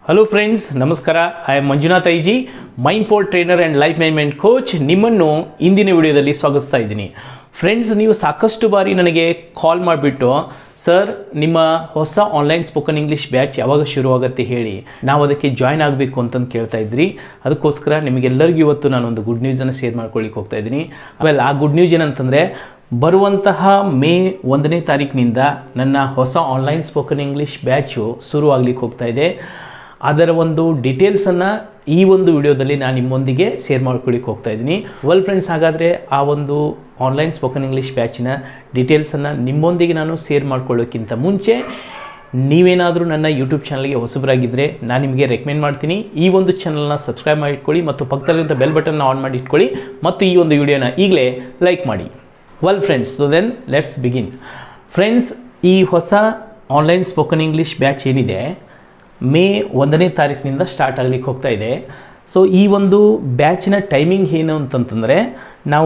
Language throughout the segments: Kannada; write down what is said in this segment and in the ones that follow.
ಹಲೋ ಫ್ರೆಂಡ್ಸ್ ನಮಸ್ಕಾರ I am Manjunath IG mind port trainer and life management coach ನಿಮ್ಮನ್ನು ಇಂದಿನ ವಿಡಿಯೋದಲ್ಲಿ ಸ್ವಾಗತಿಸ್ತಾ ಇದ್ದೀನಿ ಫ್ರೆಂಡ್ಸ್ ನೀವು ಸಾಕಷ್ಟು ಬಾರಿ ನನಗೆ ಕಾಲ್ ಮಾಡಿಬಿಟ್ಟು ಸರ್ ನಿಮ್ಮ ಹೊಸ ಆನ್ಲೈನ್ ಸ್ಪೋಕನ್ ಇಂಗ್ಲೀಷ್ ಬ್ಯಾಚ್ ಯಾವಾಗ ಶುರುವಾಗುತ್ತೆ ಹೇಳಿ ನಾವು ಅದಕ್ಕೆ ಜಾಯ್ನ್ ಆಗಬೇಕು ಅಂತಂದು ಕೇಳ್ತಾ ಇದ್ರಿ ಅದಕ್ಕೋಸ್ಕರ ನಿಮಗೆಲ್ಲರಿಗೂ ಇವತ್ತು ನಾನೊಂದು ಗುಡ್ ನ್ಯೂಸನ್ನು ಶೇರ್ ಮಾಡ್ಕೊಳ್ಳಿಕ್ಕೆ ಹೋಗ್ತಾ ಇದ್ದೀನಿ ಆಮೇಲೆ ಆ ಗುಡ್ ನ್ಯೂಸ್ ಏನಂತಂದರೆ ಬರುವಂತಹ ಮೇ ಒಂದನೇ ತಾರೀಕಿನಿಂದ ನನ್ನ ಹೊಸ ಆನ್ಲೈನ್ ಸ್ಪೋಕನ್ ಇಂಗ್ಲೀಷ್ ಬ್ಯಾಚು ಶುರುವಾಗ್ಲಿಕ್ಕೆ ಹೋಗ್ತಾ ಇದೆ ಅದರ ಒಂದು ಡೀಟೇಲ್ಸನ್ನು ಈ ಒಂದು ವಿಡಿಯೋದಲ್ಲಿ ನಾನು ನಿಮ್ಮೊಂದಿಗೆ ಶೇರ್ ಮಾಡ್ಕೊಳ್ಳಿಕ್ಕೆ ಹೋಗ್ತಾ ಇದ್ದೀನಿ ವೆಲ್ ಫ್ರೆಂಡ್ಸ್ ಹಾಗಾದರೆ ಆ ಒಂದು ಆನ್ಲೈನ್ ಸ್ಪೋಕನ್ ಇಂಗ್ಲೀಷ್ ಬ್ಯಾಚಿನ ಡೀಟೇಲ್ಸನ್ನು ನಿಮ್ಮೊಂದಿಗೆ ನಾನು ಶೇರ್ ಮಾಡ್ಕೊಳ್ಳೋಕ್ಕಿಂತ ಮುಂಚೆ ನೀವೇನಾದರೂ ನನ್ನ ಯೂಟ್ಯೂಬ್ ಚಾನಲ್ಗೆ ಹೊಸಬರಾಗಿದ್ದರೆ ನಾನು ನಿಮಗೆ ರೆಕಮೆಂಡ್ ಮಾಡ್ತೀನಿ ಈ ಒಂದು ಚಾನಲ್ನ ಸಬ್ಸ್ಕ್ರೈಬ್ ಮಾಡಿ ಇಟ್ಕೊಳ್ಳಿ ಮತ್ತು ಪಕ್ಕದಲ್ಲಿರುವಂಥ ಬೆಲ್ ಬಟನ್ನ ಆನ್ ಮಾಡಿ ಇಟ್ಕೊಳ್ಳಿ ಮತ್ತು ಈ ಒಂದು ವಿಡಿಯೋನ ಈಗಲೇ ಲೈಕ್ ಮಾಡಿ well friends so then let's begin friends ಈ ಹೊಸ ಆನ್ಲೈನ್ ಸ್ಪೋಕನ್ ಇಂಗ್ಲೀಷ್ ಬ್ಯಾಚ್ ಏನಿದೆ ಮೇ ಒಂದನೇ ತಾರೀಕಿನಿಂದ ಸ್ಟಾರ್ಟ್ ಆಗಲಿಕ್ಕೆ ಹೋಗ್ತಾ ಇದೆ ಸೊ ಈ ಒಂದು ಬ್ಯಾಚಿನ ಟೈಮಿಂಗ್ ಏನು ಅಂತಂತಂದರೆ ನಾವು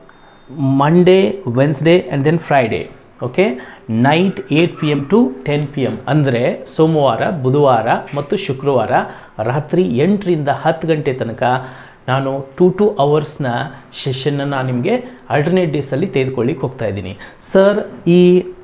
Monday Wednesday and then Friday okay night eight P M to ten P M ಅಂದರೆ ಸೋಮವಾರ ಬುಧವಾರ ಮತ್ತು ಶುಕ್ರವಾರ ರಾತ್ರಿ ಎಂಟರಿಂದ ಹತ್ತು ಗಂಟೆ ತನಕ ನಾನು ಟೂ ಟು ಅವರ್ಸ್ನ ಸೆಷನ್ನ ನಾನು ನಿಮಗೆ ಆಲ್ಟರ್ನೇಟ್ ಡೇಸಲ್ಲಿ ತೆಗೆದುಕೊಳ್ಳಿಕ್ಕೆ ಹೋಗ್ತಾ ಇದ್ದೀನಿ ಸರ್ ಈ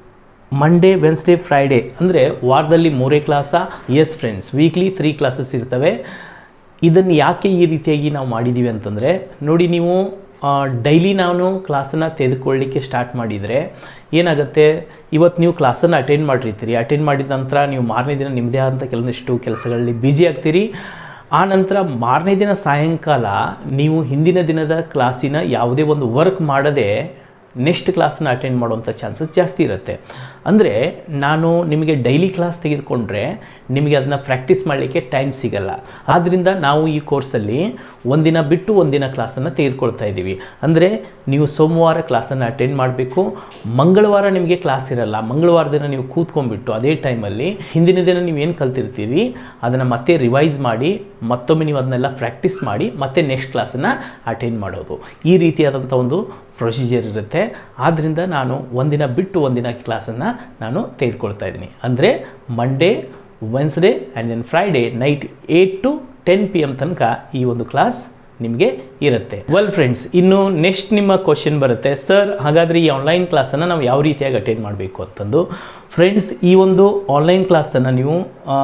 ಮಂಡೇ ವೆನ್ಸ್ಡೇ ಫ್ರೈಡೇ ಅಂದರೆ ವಾರದಲ್ಲಿ ಮೂರೇ ಕ್ಲಾಸಾ yes friends weekly three classes ಇರ್ತವೆ ಇದನ್ನು ಯಾಕೆ ಈ ರೀತಿಯಾಗಿ ನಾವು ಮಾಡಿದ್ದೀವಿ ಅಂತಂದರೆ ನೋಡಿ ನೀವು ಡೈಲಿ ನಾನು ಕ್ಲಾಸನ್ನು ತೆಗೆದುಕೊಳ್ಳಿಕ್ಕೆ ಸ್ಟಾರ್ಟ್ ಮಾಡಿದರೆ ಏನಾಗುತ್ತೆ ಇವತ್ತು ನೀವು ಕ್ಲಾಸನ್ನು ಅಟೆಂಡ್ ಮಾಡಿರ್ತೀರಿ ಅಟೆಂಡ್ ಮಾಡಿದ ನಂತರ ನೀವು ಮಾರನೇ ದಿನ ನಿಮ್ಮದೇ ಆದಂಥ ಕೆಲವೊಂದಿಷ್ಟು ಕೆಲಸಗಳಲ್ಲಿ ಬ್ಯುಸಿ ಆಗ್ತೀರಿ ಆ ನಂತರ ಮಾರನೇ ದಿನ ಸಾಯಂಕಾಲ ನೀವು ಹಿಂದಿನ ದಿನದ ಕ್ಲಾಸಿನ ಯಾವುದೇ ಒಂದು ವರ್ಕ್ ಮಾಡದೆ ನೆಕ್ಸ್ಟ್ ಕ್ಲಾಸನ್ನ ಅಟೆಂಡ್ ಮಾಡುವಂಥ ಚಾನ್ಸಸ್ ಜಾಸ್ತಿ ಇರುತ್ತೆ ಅಂದರೆ ನಾನು ನಿಮಗೆ ಡೈಲಿ ಕ್ಲಾಸ್ ತೆಗೆದುಕೊಂಡ್ರೆ ನಿಮಗೆ ಅದನ್ನ ಪ್ರಾಕ್ಟೀಸ್ ಮಾಡಲಿಕ್ಕೆ ಟೈಮ್ ಸಿಗಲ್ಲ ಆದ್ದರಿಂದ ನಾವು ಈ ಕೋರ್ಸಲ್ಲಿ ಒಂದಿನ ಬಿಟ್ಟು ಒಂದಿನ ಕ್ಲಾಸನ್ನು ತೆಗೆದುಕೊಳ್ತಾ ಇದ್ದೀವಿ ಅಂದರೆ ನೀವು ಸೋಮವಾರ ಕ್ಲಾಸನ್ನು ಅಟೆಂಡ್ ಮಾಡಬೇಕು ಮಂಗಳವಾರ ನಿಮಗೆ ಕ್ಲಾಸ್ ಇರಲ್ಲ ಮಂಗಳವಾರ ದಿನ ನೀವು ಕೂತ್ಕೊಂಡ್ಬಿಟ್ಟು ಅದೇ ಟೈಮಲ್ಲಿ ಹಿಂದಿನ ದಿನ ನೀವು ಏನು ಕಲ್ತಿರ್ತೀರಿ ಅದನ್ನು ಮತ್ತೆ ರಿವೈಸ್ ಮಾಡಿ ಮತ್ತೊಮ್ಮೆ ನೀವು ಅದನ್ನೆಲ್ಲ ಪ್ರಾಕ್ಟೀಸ್ ಮಾಡಿ ಮತ್ತೆ ನೆಕ್ಸ್ಟ್ ಕ್ಲಾಸನ್ನು ಅಟೆಂಡ್ ಮಾಡೋದು ಈ ರೀತಿಯಾದಂಥ ಒಂದು ಪ್ರೊಸೀಜರ್ ಇರುತ್ತೆ ಆದ್ದರಿಂದ ನಾನು ಒಂದಿನ ಬಿಟ್ಟು ಒಂದಿನ ಕ್ಲಾಸನ್ನು ನಾನು ತೆಗೆದುಕೊಳ್ತಾ ಇದ್ದೀನಿ ಅಂದರೆ Monday Wednesday and then Friday night eight to ten P M ತನಕ ಈ ಒಂದು ಕ್ಲಾಸ್ ನಿಮಗೆ ಇರುತ್ತೆ ವೆಲ್ ಫ್ರೆಂಡ್ಸ್ ಇನ್ನು ನೆಕ್ಸ್ಟ್ ನಿಮ್ಮ ಕ್ವಶನ್ ಬರುತ್ತೆ ಸರ್ ಹಾಗಾದರೆ ಈ ಆನ್ಲೈನ್ ಕ್ಲಾಸನ್ನು ನಾವು ಯಾವ ರೀತಿಯಾಗಿ ಅಟೆಂಡ್ ಮಾಡಬೇಕು ಅಂತಂದು ಫ್ರೆಂಡ್ಸ್ ಈ ಒಂದು ಆನ್ಲೈನ್ ಕ್ಲಾಸನ್ನು ನೀವು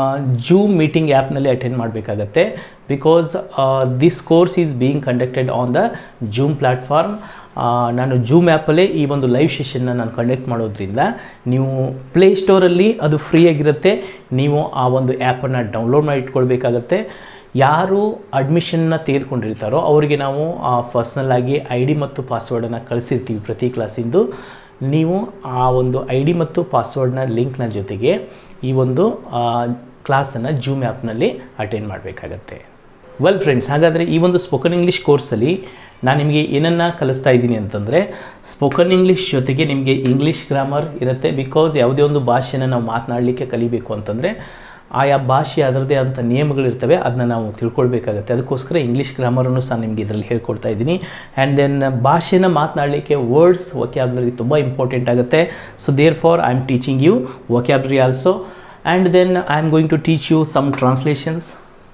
ಜೂಮ್ ಮೀಟಿಂಗ್ ಆ್ಯಪ್ನಲ್ಲಿ ಅಟೆಂಡ್ ಮಾಡಬೇಕಾಗತ್ತೆ because this course is being conducted on the Zoom platform ನಾನು ಜೂಮ್ ಆ್ಯಪಲ್ಲೇ ಈ ಒಂದು ಲೈವ್ ಸೆಷನ್ನ ನಾನು ಕಂಡಕ್ಟ್ ಮಾಡೋದ್ರಿಂದ ನೀವು ಪ್ಲೇಸ್ಟೋರಲ್ಲಿ ಅದು ಫ್ರೀಯಾಗಿರುತ್ತೆ ನೀವು ಆ ಒಂದು ಆ್ಯಪನ್ನು ಡೌನ್ಲೋಡ್ ಮಾಡಿ ಇಟ್ಕೊಳ್ಬೇಕಾಗತ್ತೆ ಯಾರು ಅಡ್ಮಿಷನ್ನ ತೆಗೆದುಕೊಂಡಿರ್ತಾರೋ ಅವರಿಗೆ ನಾವು ಪರ್ಸ್ನಲ್ ಆಗಿ ಐ ಡಿ ಮತ್ತು ಪಾಸ್ವರ್ಡನ್ನು ಕಳಿಸಿರ್ತೀವಿ ಪ್ರತಿ ಕ್ಲಾಸಿಂದು ನೀವು ಆ ಒಂದು ಐ ಡಿ ಮತ್ತು ಪಾಸ್ವರ್ಡ್ನ ಲಿಂಕ್ನ ಜೊತೆಗೆ ಈ ಒಂದು ಕ್ಲಾಸನ್ನು ಜೂಮ್ ಆ್ಯಪ್ನಲ್ಲಿ ಅಟೆಂಡ್ ಮಾಡಬೇಕಾಗತ್ತೆ ವೆಲ್ ಫ್ರೆಂಡ್ಸ್ ಹಾಗಾದರೆ ಈ ಒಂದು ಸ್ಪೋಕನ್ ಇಂಗ್ಲೀಷ್ ಕೋರ್ಸಲ್ಲಿ ನಾನು ನಿಮಗೆ ಏನನ್ನು ಕಲಿಸ್ತಾ ಇದ್ದೀನಿ ಅಂತಂದರೆ ಸ್ಪೋಕನ್ ಇಂಗ್ಲೀಷ್ ಜೊತೆಗೆ ನಿಮಗೆ ಇಂಗ್ಲೀಷ್ ಗ್ರಾಮರ್ ಇರುತ್ತೆ ಬಿಕಾಸ್ ಯಾವುದೇ ಒಂದು ಭಾಷೆನ ನಾವು ಮಾತನಾಡಲಿಕ್ಕೆ ಕಲಿಬೇಕು ಅಂತಂದರೆ ಆಯಾ ಭಾಷೆ ಅದರದೇ ಆದಂಥ ನಿಯಮಗಳಿರ್ತವೆ ಅದನ್ನ ನಾವು ತಿಳ್ಕೊಳ್ಬೇಕಾಗತ್ತೆ ಅದಕ್ಕೋಸ್ಕರ ಇಂಗ್ಲೀಷ್ ಗ್ರಾಮರನ್ನು ಸಹ ನಿಮಗೆ ಇದರಲ್ಲಿ ಹೇಳ್ಕೊಡ್ತಾ ಇದ್ದೀನಿ ಆ್ಯಂಡ್ ದೆನ್ ಭಾಷೆನ ಮಾತನಾಡಲಿಕ್ಕೆ ವರ್ಡ್ಸ್ ವೊಕ್ಯಾಬ್ಲರಿ ತುಂಬ ಇಂಪಾರ್ಟೆಂಟ್ ಆಗುತ್ತೆ so therefore I am teaching you vocabulary also and then I am going to teach you some translations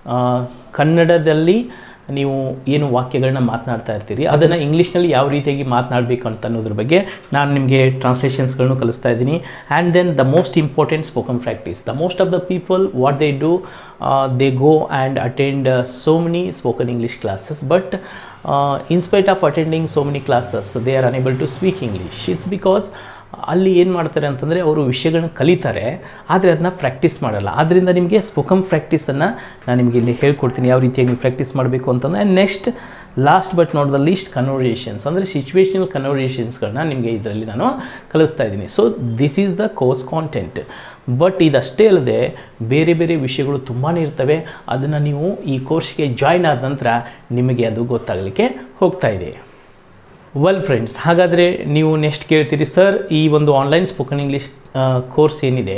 ಕನ್ನಡದಲ್ಲಿ ನೀವು ಏನು ವಾಕ್ಯಗಳನ್ನ ಮಾತನಾಡ್ತಾ ಇರ್ತೀರಿ ಅದನ್ನು ಇಂಗ್ಲೀಷ್ನಲ್ಲಿ ಯಾವ ರೀತಿಯಾಗಿ ಮಾತನಾಡಬೇಕು ಅಂತ ಅನ್ನೋದ್ರ ಬಗ್ಗೆ ನಾನು ನಿಮಗೆ ಟ್ರಾನ್ಸ್ಲೇಷನ್ಸ್ಗಳನ್ನು ಕಲಿಸ್ತಾ ಇದ್ದೀನಿ and then the most important spoken practice the most of the people what they do they go and attend so many spoken English classes but in spite of attending so many classes they are unable to speak English it's because ಅಲ್ಲಿ ಏನು ಮಾಡ್ತಾರೆ ಅಂತಂದರೆ ಅವರು ವಿಷಯಗಳನ್ನ ಕಲಿತಾರೆ ಆದರೆ ಅದನ್ನ ಪ್ರಾಕ್ಟೀಸ್ ಮಾಡಲ್ಲ ಆದ್ದರಿಂದ ನಿಮಗೆ ಸ್ಪೋಕಮ್ ಪ್ರಾಕ್ಟೀಸನ್ನು ನಾನು ನಿಮಗೆ ಇಲ್ಲಿ ಹೇಳ್ಕೊಡ್ತೀನಿ ಯಾವ ರೀತಿಯಾಗಿ ನೀವು ಪ್ರಾಕ್ಟೀಸ್ ಮಾಡಬೇಕು ಅಂತಂದರೆ next last but not the least conversations ಅಂದರೆ ಸಿಚುವೇಶನಲ್ ಕನ್ವರ್ಸೇಷನ್ಸ್ಗಳನ್ನ ನಿಮಗೆ ಇದರಲ್ಲಿ ನಾನು ಕಲಿಸ್ತಾ ಇದ್ದೀನಿ so this is the course content but ಇದಷ್ಟೇ ಅಲ್ಲದೆ ಬೇರೆ ಬೇರೆ ವಿಷಯಗಳು ತುಂಬಾ ಇರ್ತವೆ ಅದನ್ನು ನೀವು ಈ ಕೋರ್ಸ್ಗೆ ಜಾಯ್ನ್ ಆದ ನಂತರ ನಿಮಗೆ ಅದು ಗೊತ್ತಾಗಲಿಕ್ಕೆ ಹೋಗ್ತಾ ಇದೆ ವೆಲ್ ಫ್ರೆಂಡ್ಸ್ ಹಾಗಾದರೆ ನೀವು ನೆಕ್ಸ್ಟ್ ಕೇಳ್ತೀರಿ ಸರ್ ಈ ಒಂದು ಆನ್ಲೈನ್ ಸ್ಪೋಕನ್ ಇಂಗ್ಲೀಷ್ ಕೋರ್ಸ್ ಏನಿದೆ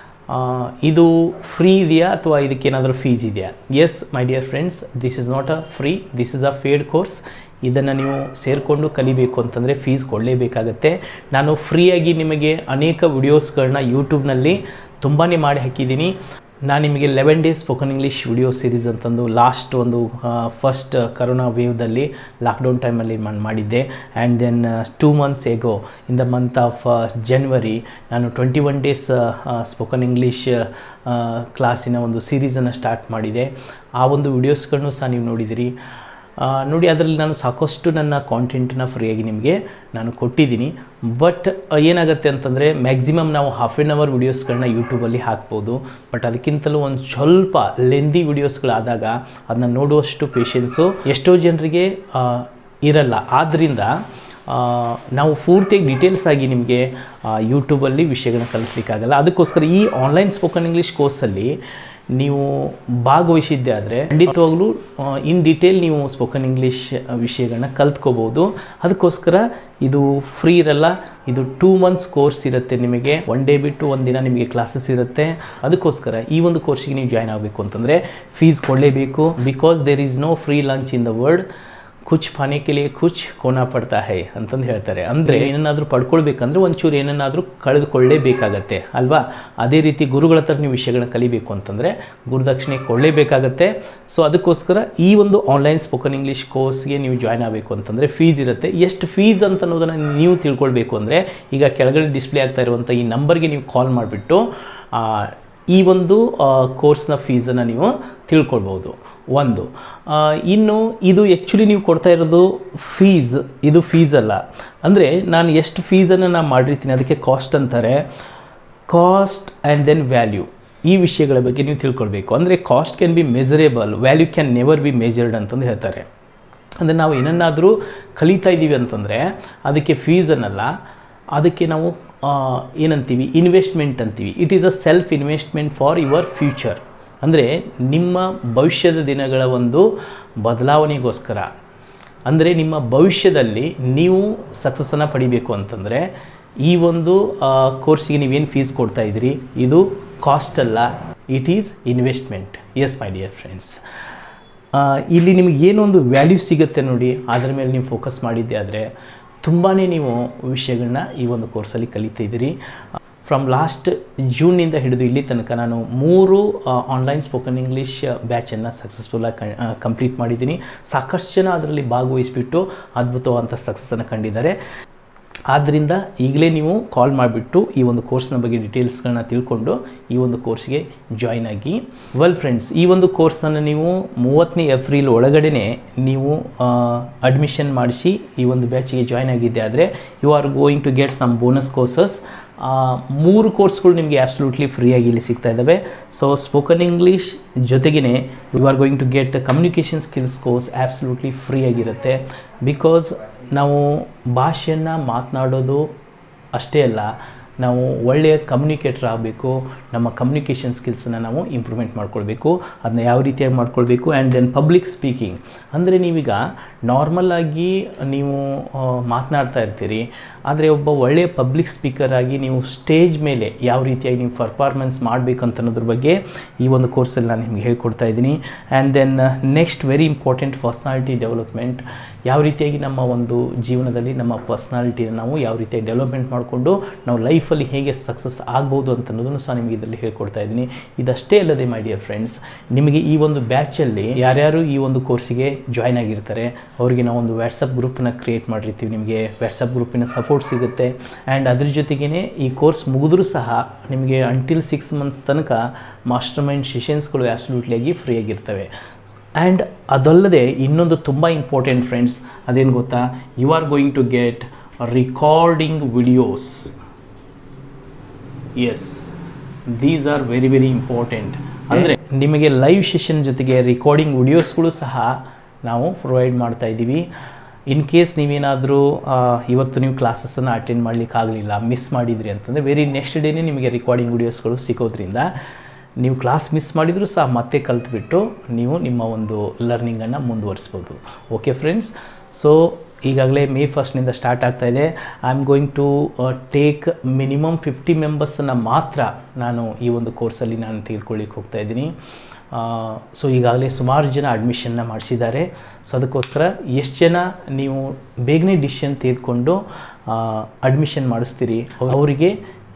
ಇದು ಫ್ರೀ ಇದೆಯಾ ಅಥವಾ ಇದಕ್ಕೇನಾದರೂ ಫೀಸ್ ಇದೆಯಾ yes my dear friends this is not a free this is a paid course ಇದನ್ನು ನೀವು ಸೇರಿಕೊಂಡು ಕಲಿಬೇಕು ಅಂತಂದರೆ ಫೀಸ್ ಕೊಡಲೇಬೇಕಾಗತ್ತೆ ನಾನು ಫ್ರೀಯಾಗಿ ನಿಮಗೆ ಅನೇಕ ವಿಡಿಯೋಸ್ಗಳನ್ನ ಯೂಟ್ಯೂಬ್ನಲ್ಲಿ ತುಂಬಾ ಮಾಡಿ ಹಾಕಿದ್ದೀನಿ ನಾನು ನಿಮಗೆ eleven days spoken English video series ಅಂತಂದು ಲಾಸ್ಟ್ ಒಂದು ಫಸ್ಟ್ ಕರೋನಾ ವೇವ್ದಲ್ಲಿ ಲಾಕ್ಡೌನ್ ಟೈಮಲ್ಲಿ ನಾನು ಮಾಡಿದ್ದೆ and then two months ago in the month of January ನಾನು twenty one days spoken English ಕ್ಲಾಸಿನ ಒಂದು ಸೀರೀಸನ್ನು ಸ್ಟಾರ್ಟ್ ಮಾಡಿದೆ ಆ ಒಂದು ವಿಡಿಯೋಸ್ಗಳನ್ನು ಸಹ ನೀವು ನೋಡಿದಿರಿ ಆ, ನೋಡಿ ಅದರಲ್ಲಿ ನಾನು ಸಾಕಷ್ಟು ನನ್ನ ಕಾಂಟೆಂಟನ್ನ ಫ್ರೀಯಾಗಿ ನಿಮಗೆ ನಾನು ಕೊಟ್ಟಿದ್ದೀನಿ ಬಟ್ ಏನಾಗುತ್ತೆ ಅಂತಂದರೆ ಮ್ಯಾಕ್ಸಿಮಮ್ ನಾವು ಹಾಫ್ ಆನ್ ಅವರ್ ವೀಡಿಯೋಸ್ಗಳನ್ನ ಯೂಟ್ಯೂಬಲ್ಲಿ ಹಾಕ್ಬೋದು ಬಟ್ ಅದಕ್ಕಿಂತಲೂ ಒಂದು ಸ್ವಲ್ಪ ಲೆಂದಿ ವೀಡಿಯೋಸ್ಗಳಾದಾಗ ಅದನ್ನ ನೋಡುವಷ್ಟು ಪೇಷನ್ಸು ಎಷ್ಟೋ ಜನರಿಗೆ ಆ, ಇರಲ್ಲ ಆದ್ದರಿಂದ ಆ, ನಾವು ಪೂರ್ತಿಯಾಗಿ ಡೀಟೇಲ್ಸ್ ಆಗಿ ನಿಮಗೆ ಯೂಟ್ಯೂಬಲ್ಲಿ ವಿಷಯಗಳನ್ನ ಕಲಿಸ್ಲಿಕ್ಕಾಗಲ್ಲ ಅದಕ್ಕೋಸ್ಕರ ಈ ಆನ್ಲೈನ್ ಸ್ಪೋಕನ್ ಇಂಗ್ಲೀಷ್ ಕೋರ್ಸಲ್ಲಿ ನೀವು ಭಾಗವಹಿಸಿದ್ದೆ ಆದರೆ ಖಂಡಿತವಾಗ್ಲೂ ಇನ್ ಡೀಟೇಲ್ ನೀವು ಸ್ಪೋಕನ್ ಇಂಗ್ಲೀಷ್ ವಿಷಯಗಳನ್ನ ಕಲ್ತ್ಕೋಬೋದು ಅದಕ್ಕೋಸ್ಕರ ಇದು ಫ್ರೀ ಇರಲ್ಲ ಇದು ಟೂ ಮಂತ್ಸ್ ಕೋರ್ಸ್ ಇರುತ್ತೆ ನಿಮಗೆ ಒನ್ ಡೇ ಬಿಟ್ಟು ಒಂದು ದಿನ ನಿಮಗೆ ಕ್ಲಾಸಸ್ ಇರುತ್ತೆ ಅದಕ್ಕೋಸ್ಕರ ಈ ಒಂದು ಕೋರ್ಸಿಗೆ ನೀವು ಜಾಯ್ನ್ ಆಗಬೇಕು ಅಂತಂದರೆ ಫೀಸ್ ಕೊಡಲೇಬೇಕು because there is no free lunch in the world ಕುಚ್ ಪಾನೆ ಕೆ ಲಿಯೆ ಕುಚ್ ಕೋನ ಪಡ್ತಾ ಹೈ ಅಂತಂದು ಹೇಳ್ತಾರೆ ಅಂದರೆ ಏನನ್ನಾದರೂ ಪಡ್ಕೊಳ್ಬೇಕಂದ್ರೆ ಒಂಚೂರು ಏನನ್ನಾದರೂ ಕಳೆದುಕೊಳ್ಳೇಬೇಕಾಗತ್ತೆ ಅಲ್ವಾ ಅದೇ ರೀತಿ ಗುರುಗಳ ಹತ್ರ ನೀವು ವಿಷಯಗಳನ್ನ ಕಲಿಬೇಕು ಅಂತಂದರೆ ಗುರುದಕ್ಷಿಣೆ ಕೊಡಲೇಬೇಕಾಗತ್ತೆ ಸೊ ಅದಕ್ಕೋಸ್ಕರ ಈ ಒಂದು ಆನ್ಲೈನ್ ಸ್ಪೋಕನ್ ಇಂಗ್ಲೀಷ್ ಕೋರ್ಸ್ಗೆ ನೀವು ಜಾಯ್ನ್ ಆಗಬೇಕು ಅಂತಂದರೆ ಫೀಸ್ ಇರುತ್ತೆ ಎಷ್ಟು ಫೀಸ್ ಅಂತ ಅನ್ನೋದನ್ನು ನೀವು ತಿಳ್ಕೊಳ್ಬೇಕು ಅಂದರೆ ಈಗ ಕೆಳಗಡೆ ಡಿಸ್ಪ್ಲೇ ಆಗ್ತಾ ಇರುವಂಥ ಈ ನಂಬರ್ಗೆ ನೀವು ಕಾಲ್ ಮಾಡಿಬಿಟ್ಟು ಈ ಒಂದು ಕೋರ್ಸ್ನ ಫೀಸನ್ನು ನೀವು ತಿಳ್ಕೊಳ್ಬೋದು ಒಂದು ಆ, ಇನ್ನು ಇದು ಆ್ಯಕ್ಚುಲಿ ನೀವು ಕೊಡ್ತಾ ಇರೋದು ಫೀಸ್ ಇದು ಫೀಸ್ ಅಲ್ಲ ಅಂದರೆ ನಾನು ಎಷ್ಟು ಫೀಸನ್ನು ನಾನು ಮಾಡಿರ್ತೀನಿ ಅದಕ್ಕೆ ಕಾಸ್ಟ್ ಅಂತಾರೆ ಕಾಸ್ಟ್ ಆ್ಯಂಡ್ ದೆನ್ ವ್ಯಾಲ್ಯೂ ಈ ವಿಷಯಗಳ ಬಗ್ಗೆ ನೀವು ತಿಳ್ಕೊಳ್ಬೇಕು ಅಂದರೆ cost can be measurable value can never be measured ಅಂತಂದು ಹೇಳ್ತಾರೆ ಅಂದರೆ ನಾವು ಏನನ್ನಾದರೂ ಕಲಿತಾ ಇದ್ದೀವಿ ಅಂತಂದರೆ ಅದಕ್ಕೆ ಫೀಸ್ ಅನ್ನಲ್ಲ ಅದಕ್ಕೆ ನಾವು ಆ, ಏನಂತೀವಿ ಇನ್ವೆಸ್ಟ್ಮೆಂಟ್ ಅಂತೀವಿ it is a self investment for your future ಅಂದರೆ ನಿಮ್ಮ ಭವಿಷ್ಯದ ದಿನಗಳ ಒಂದು ಬದಲಾವಣೆಗೋಸ್ಕರ ಅಂದರೆ ನಿಮ್ಮ ಭವಿಷ್ಯದಲ್ಲಿ ನೀವು ಸಕ್ಸಸ್ಸನ್ನು ಪಡಿಬೇಕು ಅಂತಂದರೆ ಈ ಒಂದು ಕೋರ್ಸಿಗೆ ನೀವೇನು ಫೀಸ್ ಕೊಡ್ತಾ ಇದ್ದೀರಿ ಇದು ಕಾಸ್ಟ್ ಅಲ್ಲ it is investment yes my dear friends ಇಲ್ಲಿ ನಿಮಗೆ ಏನೊಂದು ವ್ಯಾಲ್ಯೂ ಸಿಗುತ್ತೆ ನೋಡಿ ಅದರ ಮೇಲೆ ನೀವು ಫೋಕಸ್ ಮಾಡಿದ್ದೆ ಆದರೆ ತುಂಬಾ ನೀವು ವಿಷಯಗಳನ್ನ ಈ ಒಂದು ಕೋರ್ಸಲ್ಲಿ ಕಲಿತಿದ್ದೀರಿ ಫ್ರಮ್ ಲಾಸ್ಟ್ ಜೂನ್ನಿಂದ ಹಿಡಿದು ಇಲ್ಲಿ ತನಕ ನಾನು ಮೂರು ಆನ್ಲೈನ್ ಸ್ಪೋಕನ್ ಇಂಗ್ಲೀಷ್ ಬ್ಯಾಚನ್ನು ಸಕ್ಸಸ್ಫುಲ್ಲಾಗಿ ಕಂಪ್ಲೀಟ್ ಮಾಡಿದ್ದೀನಿ ಸಾಕಷ್ಟು ಜನ ಅದರಲ್ಲಿ ಭಾಗವಹಿಸಿಬಿಟ್ಟು ಅದ್ಭುತವಾದಂಥ ಸಕ್ಸಸ್ಸನ್ನು ಕಂಡಿದ್ದಾರೆ ಆದ್ದರಿಂದ ಈಗಲೇ ನೀವು ಕಾಲ್ ಮಾಡಿಬಿಟ್ಟು ಈ ಒಂದು ಕೋರ್ಸ್ನ ಬಗ್ಗೆ ಡೀಟೇಲ್ಸ್ಗಳನ್ನ ತಿಳ್ಕೊಂಡು ಈ ಒಂದು ಕೋರ್ಸ್ಗೆ ಜಾಯ್ನ್ ಆಗಿ ವೆಲ್ ಫ್ರೆಂಡ್ಸ್ ಈ ಒಂದು ಕೋರ್ಸನ್ನು ನೀವು ಮೂವತ್ತನೇ ಏಪ್ರಿಲ್ ಒಳಗಡೆ ನೀವು ಅಡ್ಮಿಷನ್ ಮಾಡಿಸಿ ಈ ಒಂದು ಬ್ಯಾಚಿಗೆ ಜಾಯ್ನ್ ಆಗಿದ್ದೆ ಆದರೆ you are going to get some bonus courses ಮೂರು ಕೋರ್ಸ್ಗಳು ನಿಮಗೆ ಆ್ಯಬ್ಸಲ್ಯೂಟ್ಲಿ ಫ್ರೀಯಾಗಿ ಇಲ್ಲಿ ಸಿಗ್ತಾ ಇದ್ದಾವೆ ಸೊ ಸ್ಪೋಕನ್ ಇಂಗ್ಲೀಷ್ ಜೊತೆಗೇ you are going to get communication skills course absolutely ಫ್ರೀಯಾಗಿರುತ್ತೆ ಬಿಕಾಸ್ ನಾವು ಭಾಷೆಯನ್ನು ಮಾತನಾಡೋದು ಅಷ್ಟೇ ಅಲ್ಲ ನಾವು ಒಳ್ಳೆಯ ಕಮ್ಯುನಿಕೇಟರ್ ಆಗಬೇಕು ನಮ್ಮ ಕಮ್ಯುನಿಕೇಷನ್ ಸ್ಕಿಲ್ಸನ್ನು ನಾವು ಇಂಪ್ರೂವ್ಮೆಂಟ್ ಮಾಡ್ಕೊಳ್ಬೇಕು ಅದನ್ನ ಯಾವ ರೀತಿಯಾಗಿ ಮಾಡ್ಕೊಳ್ಬೇಕು ಆ್ಯಂಡ್ ದೆನ್ ಪಬ್ಲಿಕ್ ಸ್ಪೀಕಿಂಗ್ ಅಂದರೆ ನೀವೀಗ ನಾರ್ಮಲ್ ಆಗಿ ನೀವು ಆ, ಮಾತನಾಡ್ತಾ ಇರ್ತೀರಿ ಆದರೆ ಒಬ್ಬ ಒಳ್ಳೆಯ ಪಬ್ಲಿಕ್ ಸ್ಪೀಕರ್ ಆಗಿ ನೀವು ಸ್ಟೇಜ್ ಮೇಲೆ ಯಾವ ರೀತಿಯಾಗಿ ನೀವು ಪರ್ಫಾರ್ಮೆನ್ಸ್ ಮಾಡಬೇಕು ಅಂತ ಅನ್ನೋದ್ರ ಬಗ್ಗೆ ಈ ಒಂದು ಕೋರ್ಸಲ್ಲಿ ನಾನು ನಿಮಗೆ ಹೇಳ್ಕೊಡ್ತಾ ಇದ್ದೀನಿ and then next very important personality development ಯಾವ ರೀತಿಯಾಗಿ ನಮ್ಮ ಒಂದು ಜೀವನದಲ್ಲಿ ನಮ್ಮ ಪರ್ಸ್ನಾಲಿಟಿನ ನಾವು ಯಾವ ರೀತಿಯಾಗಿ ಡೆವಲಪ್ಮೆಂಟ್ ಮಾಡಿಕೊಂಡು ನಾವು ಲೈಫಲ್ಲಿ ಹೇಗೆ ಸಕ್ಸಸ್ ಆಗ್ಬೋದು ಅಂತ ಅನ್ನೋದನ್ನು ಸಹ ನಿಮಗೆ ಇದರಲ್ಲಿ ಹೇಳ್ಕೊಡ್ತಾ ಇದ್ದೀನಿ ಇದಷ್ಟೇ ಅಲ್ಲದೆ ಮೈ ಡಿಯರ್ ಫ್ರೆಂಡ್ಸ್ ನಿಮಗೆ ಈ ಒಂದು ಬ್ಯಾಚಲ್ಲಿ ಯಾರ್ಯಾರು ಈ ಒಂದು ಕೋರ್ಸಿಗೆ ಜಾಯ್ನ್ ಆಗಿರ್ತಾರೆ ಅವರಿಗೆ ನಾವು ಒಂದು ವಾಟ್ಸಪ್ ಗ್ರೂಪನ್ನ ಕ್ರಿಯೇಟ್ ಮಾಡಿರ್ತೀವಿ ನಿಮಗೆ ವಾಟ್ಸಪ್ ಗ್ರೂಪಿನ ಸಪೋರ್ಟ್ ಸಿಗುತ್ತೆ ಆ್ಯಂಡ್ ಅದ್ರ ಜೊತೆಗೇ ಈ ಕೋರ್ಸ್ ಮುಗಿದ್ರೂ ಸಹ ನಿಮಗೆ ಅಂಟಿಲ್ ಸಿಕ್ಸ್ ಮಂತ್ಸ್ ತನಕ ಮಾಸ್ಟರ್ ಮೈಂಡ್ ಸೆಷನ್ಸ್ಗಳು ಆ್ಯಬ್ಸಲ್ಯೂಟ್ಲಿಯಾಗಿ ಫ್ರೀ ಆಗಿರ್ತವೆ ಆ್ಯಂಡ್ ಅದಲ್ಲದೆ ಇನ್ನೊಂದು ತುಂಬ ಇಂಪಾರ್ಟೆಂಟ್ ಫ್ರೆಂಡ್ಸ್ ಅದೇನು ಗೊತ್ತಾ you are going to get recording videos yes these are very very important ಅಂದರೆ ನಿಮಗೆ ಲೈವ್ ಸೆಷನ್ ಜೊತೆಗೆ ರಿಕಾರ್ಡಿಂಗ್ ವಿಡಿಯೋಸ್ಗಳು ಸಹ ನಾವು ಪ್ರೊವೈಡ್ ಮಾಡ್ತಾ ಇದ್ದೀವಿ ಇನ್ ಕೇಸ್ ನೀವೇನಾದರೂ ಇವತ್ತು ನೀವು ಕ್ಲಾಸಸ್ಸನ್ನು ಅಟೆಂಡ್ ಮಾಡಲಿಕ್ಕೆ ಆಗಲಿಲ್ಲ ಮಿಸ್ ಮಾಡಿದ್ರಿ ಅಂತಂದರೆ ವೆರಿ ನೆಕ್ಸ್ಟ್ ಡೇನೇ ನಿಮಗೆ ರಿಕಾರ್ಡಿಂಗ್ ವಿಡಿಯೋಸ್ಗಳು ಸಿಗೋದ್ರಿಂದ ನೀವು ಕ್ಲಾಸ್ ಮಿಸ್ ಮಾಡಿದರೂ ಸಹ ಮತ್ತೆ ಕಲ್ತ್ಬಿಟ್ಟು ನೀವು ನಿಮ್ಮ ಒಂದು ಲರ್ನಿಂಗನ್ನು ಮುಂದುವರಿಸ್ಬೋದು ಓಕೆ ಫ್ರೆಂಡ್ಸ್ ಸೊ ಈಗಾಗಲೇ ಮೇ ಫಸ್ಟ್ನಿಂದ ಸ್ಟಾರ್ಟ್ ಆಗ್ತಾ ಇದೆ I am going to take minimum fifty ಮೆಂಬರ್ಸನ್ನು ಮಾತ್ರ ನಾನು ಈ ಒಂದು ಕೋರ್ಸಲ್ಲಿ ನಾನು ತೆಗೆದುಕೊಳ್ಳಿಕ್ಕೆ ಹೋಗ್ತಾ ಇದ್ದೀನಿ ಸೊ ಈಗಾಗಲೇ ಸುಮಾರು ಜನ ಅಡ್ಮಿಷನ್ನ ಮಾಡಿಸಿದ್ದಾರೆ ಸೊ ಅದಕ್ಕೋಸ್ಕರ ಎಷ್ಟು ಜನ ನೀವು ಬೇಗನೆ ಡಿಸಿಷನ್ ತೆಗೆದುಕೊಂಡು ಅಡ್ಮಿಷನ್ ಮಾಡಿಸ್ತೀರಿ ಅವರಿಗೆ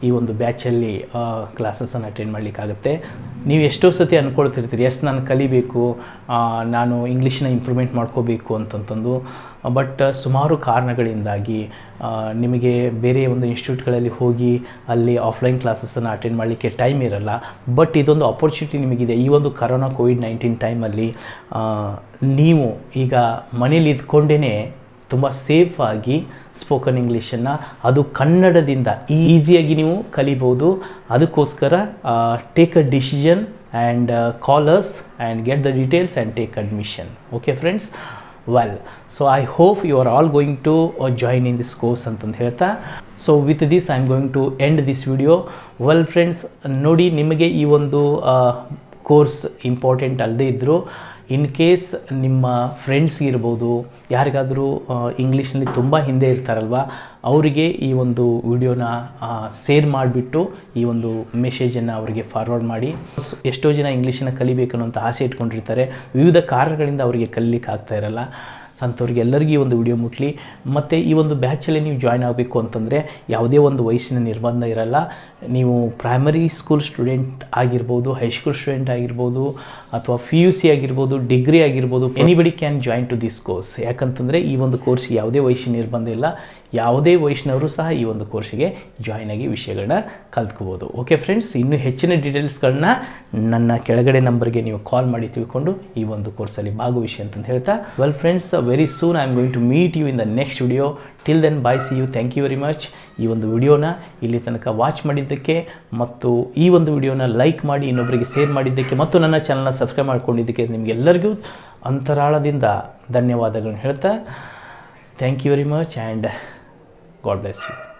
ಈ ಒಂದು ಬ್ಯಾಚಲ್ಲಿ ಕ್ಲಾಸಸನ್ನು ಅಟೆಂಡ್ ಮಾಡಲಿಕ್ಕಾಗುತ್ತೆ ನೀವು ಎಷ್ಟೋ ಸತಿ ಅಂದ್ಕೊಳ್ತಿರ್ತೀರಿ ಎಸ್ ನಾನು ಕಲಿಬೇಕು ಆ, ನಾನು ಇಂಗ್ಲೀಷನ್ನ ಇಂಪ್ರೂವ್ಮೆಂಟ್ ಮಾಡ್ಕೋಬೇಕು ಅಂತಂತಂದು ಬಟ್ ಸುಮಾರು ಕಾರಣಗಳಿಂದಾಗಿ ಆ, ನಿಮಗೆ ಬೇರೆ ಒಂದು ಇನ್ಸ್ಟಿಟ್ಯೂಟ್ಗಳಲ್ಲಿ ಹೋಗಿ ಅಲ್ಲಿ ಆಫ್ಲೈನ್ ಕ್ಲಾಸಸನ್ನು ಅಟೆಂಡ್ ಮಾಡಲಿಕ್ಕೆ ಟೈಮ್ ಇರಲ್ಲ ಬಟ್ ಇದೊಂದು ಅಪರ್ಚುನಿಟಿ ನಿಮಗಿದೆ ಈ ಒಂದು ಕರೋನಾ ಕೋವಿಡ್ ನೈನ್ಟೀನ್ ಟೈಮಲ್ಲಿ ನೀವು ಈಗ ಮನೇಲಿ ಇದ್ಕೊಂಡೇ ತುಂಬ ಸೇಫಾಗಿ ಸ್ಪೋಕನ್ ಇಂಗ್ಲೀಷನ್ನು ಅದು ಕನ್ನಡದಿಂದ ಈಸಿಯಾಗಿ ನೀವು ಕಲಿಬೋದು ಅದಕ್ಕೋಸ್ಕರ take a decision and call us and get the details and take admission okay friends well so I hope you are all going to join in this course ಅಂತಂದು ಹೇಳ್ತಾ so with this I am going to end this video well friends ನೋಡಿ ನಿಮಗೆ ಈ ಒಂದು ಕೋರ್ಸ್ ಇಂಪಾರ್ಟೆಂಟ್ ಅಲ್ಲದೇ ಇದ್ದರೂ ಇನ್ ಕೇಸ್ ನಿಮ್ಮ ಫ್ರೆಂಡ್ಸ್ ಇರ್ಬೋದು ಯಾರಿಗಾದರೂ ಇಂಗ್ಲೀಷ್ನಲ್ಲಿ ತುಂಬ ಹಿಂದೆ ಇರ್ತಾರಲ್ವ ಅವರಿಗೆ ಈ ಒಂದು ವಿಡಿಯೋನ ಸೇರ್ ಮಾಡಿಬಿಟ್ಟು ಈ ಒಂದು ಮೆಸೇಜನ್ನು ಅವರಿಗೆ ಫಾರ್ವರ್ಡ್ ಮಾಡಿ ಸ್- ಎಷ್ಟೋ ಜನ ಇಂಗ್ಲೀಷನ್ನು ಕಲಿಬೇಕು ಅನ್ನೋಂಥ ಆಸೆ ಇಟ್ಕೊಂಡಿರ್ತಾರೆ ವಿವಿಧ ಕಾರಣಗಳಿಂದ ಅವರಿಗೆ ಕಲೀಲಿಕ್ಕೆ ಆಗ್ತಾ ಇರಲ್ಲ ಸೊ ಅಂಥವ್ರಿಗೆ ಎಲ್ಲರಿಗೂ ಈ ಒಂದು ವಿಡಿಯೋ ಮುಟ್ಲಿ ಮತ್ತು ಈ ಒಂದು ಬ್ಯಾಚಲ್ಲಿ ನೀವು ಜಾಯ್ನ್ ಆಗಬೇಕು ಅಂತಂದರೆ ಯಾವುದೇ ಒಂದು ವಯಸ್ಸಿನ ನಿರ್ಬಂಧ ಇರಲ್ಲ ನೀವು ಪ್ರೈಮರಿ ಸ್ಕೂಲ್ ಸ್ಟೂಡೆಂಟ್ ಆಗಿರ್ಬೋದು ಹೈಸ್ಕೂಲ್ ಸ್ಟೂಡೆಂಟ್ ಆಗಿರ್ಬೋದು ಅಥವಾ ಪಿ ಯು ಸಿ ಆಗಿರ್ಬೋದು ಡಿಗ್ರಿ ಆಗಿರ್ಬೋದು anybody can join to this course ಯಾಕಂತಂದರೆ ಈ ಒಂದು ಕೋರ್ಸ್ ಯಾವುದೇ ವಯಸ್ಸಿನ ನಿರ್ಬಂಧ ಇಲ್ಲ ಯಾವುದೇ ವಯಸ್ಸಿನವರು ಸಹ ಈ ಒಂದು ಕೋರ್ಸಿಗೆ ಜಾಯ್ನ್ ಆಗಿ ವಿಷಯಗಳನ್ನ ಕಲ್ತ್ಕೋಬೋದು ಓಕೆ ಫ್ರೆಂಡ್ಸ್ ಇನ್ನೂ ಹೆಚ್ಚಿನ ಡೀಟೇಲ್ಸ್ಗಳನ್ನ ನನ್ನ ಕೆಳಗಡೆ ನಂಬರ್ಗೆ ನೀವು ಕಾಲ್ ಮಾಡಿ ತಿಳ್ಕೊಂಡು ಈ ಒಂದು ಕೋರ್ಸಲ್ಲಿ ಭಾಗವಹಿಸಿ ಅಂತಂದು ಹೇಳ್ತಾ well friends very soon I am going to meet you in the next video till then bye see you thank you very much ಈ ಒಂದು ವಿಡಿಯೋನ ಇಲ್ಲಿ ತನಕ ವಾಚ್ ಮಾಡಿದ್ದಕ್ಕೆ ಮತ್ತು ಈ ಒಂದು ವಿಡಿಯೋನ ಲೈಕ್ ಮಾಡಿ ಇನ್ನೊಬ್ಬರಿಗೆ ಶೇರ್ ಮಾಡಿದ್ದಕ್ಕೆ ಮತ್ತು ನನ್ನ ಚಾನಲ್ನ ಸಬ್ಸ್ಕ್ರೈಬ್ ಮಾಡ್ಕೊಂಡಿದ್ದಕ್ಕೆ ನಿಮಗೆಲ್ಲರಿಗೂ ಅಂತರಾಳದಿಂದ ಧನ್ಯವಾದಗಳನ್ನ ಹೇಳ್ತಾ thank you very much and God bless you